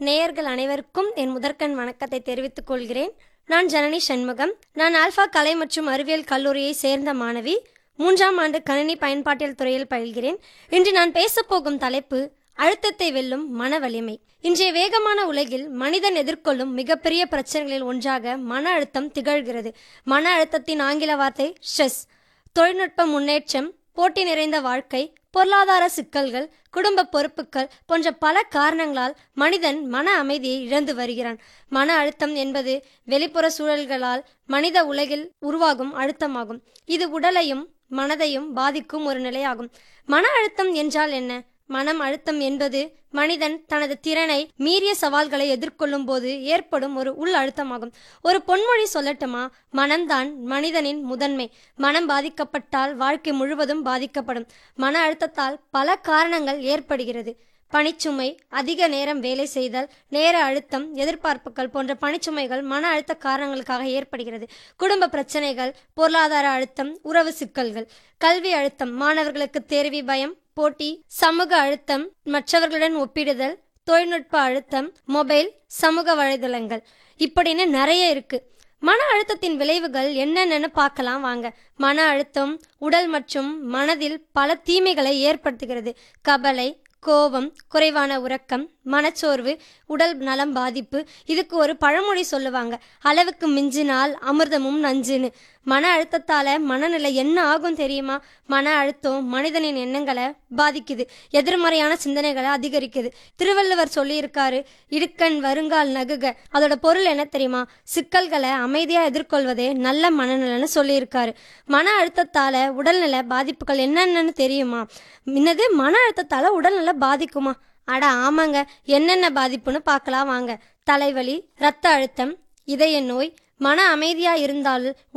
நேயர்கள் அனைவருக்கும் என் முதற்கண் வணக்கத்தை தெரிவித்துக் கொள்கிறேன் நான் ஜனனி சண்முகம் நான் ஆல்பா கலை மற்றும் அறிவியல் கல்லூரியை சேர்ந்த மாணவி மூன்றாம் ஆண்டு கணினி பயன்பாட்டியல் துறையில் பயில்கிறேன் இன்று நான் பேசப்போகும் தலைப்பு அழுத்தத்தை வெல்லும் மன வலிமை இன்றைய வேகமான உலகில் மனிதன் எதிர்கொள்ளும் மிகப்பெரிய பிரச்சனைகளில் ஒன்றாக மன அழுத்தம் திகழ்கிறது மன அழுத்தத்தின் ஆங்கில வார்த்தை ஸ்ட்ரெஸ் தொழில்நுட்ப முன்னேற்றம் போட்டி நிறைந்த வாழ்க்கை பொருளாதார சிக்கல்கள் குடும்ப பொறுப்புகள் போன்ற பல காரணங்களால் மனிதன் மன அமைதியை இழந்து வருகிறான் மன அழுத்தம் என்பது வெளிப்புற சூழல்களால் மனித உலகில் உருவாகும் அழுத்தமாகும் இது உடலையும் மனதையும் பாதிக்கும் ஒரு நிலையாகும் மன அழுத்தம் என்றால் என்ன மனம் அழுத்தம் என்பது மனிதன் தனது திறனை மீறிய சவால்களை எதிர்கொள்ளும் போது ஏற்படும் ஒரு உள் அழுத்தமாகும் ஒரு பொன்மொழி சொல்லட்டுமா மனம்தான் மனிதனின் முதன்மை மனம் பாதிக்கப்பட்டால் வாழ்க்கை முழுவதும் பாதிக்கப்படும் மன அழுத்தத்தால் பல காரணங்கள் ஏற்படுகிறது பணிச்சுமை அதிக நேரம் வேலை செய்தல் நேர அழுத்தம் எதிர்பார்ப்புகள் போன்ற பணிச்சுமைகள் மன அழுத்த காரணங்களுக்காக ஏற்படுகிறது குடும்ப பிரச்சனைகள் பொருளாதார அழுத்தம் உறவு சிக்கல்கள் கல்வி அழுத்தம் மாணவர்களுக்கு தேர்வி பயம் போட்டி சமூக அழுத்தம் மற்றவர்களுடன் ஒப்பிடுதல் தொழில்நுட்ப அழுத்தம் மொபைல் சமூக வலைதளங்கள் இப்படின்னு நிறைய இருக்கு மன அழுத்தத்தின் விளைவுகள் என்னென்னு பார்க்கலாம் வாங்க மன அழுத்தம் உடல் மற்றும் மனதில் பல தீமைகளை ஏற்படுத்துகிறது கவலை கோபம் குறைவான உறக்கம் மனச்சோர்வு உடல் நலம் பாதிப்பு இதுக்கு ஒரு பழமொழி சொல்லுவாங்க அளவுக்கு மிஞ்சினால் அமிர்தமும் நஞ்சுன்னு மன அழுத்தத்தால மனநிலை என்ன ஆகும் தெரியுமா மன அழுத்தம் மனிதனின் எண்ணங்களை பாதிக்குது எதிர்மறையான சிந்தனைகளை அதிகரிக்குது திருவள்ளுவர் சொல்லியிருக்காரு இடுக்கண் வருங்கால் நகுக அதோட பொருள் என்ன தெரியுமா சிக்கல்களை அமைதியா எதிர்கொள்வதே நல்ல மனநிலைன்னு சொல்லியிருக்காரு மன அழுத்தத்தால உடல்நல பாதிப்புகள் என்னென்னு தெரியுமா இன்னது மன அழுத்தத்தால உடல்நல பாதிக்குமா அட ஆமாங்க என்னென்ன பாதிப்புன்னு பார்க்கலாம் வாங்க தலைவலி இரத்த அழுத்தம் இதய நோய் மன அமைதியா இருந்தால்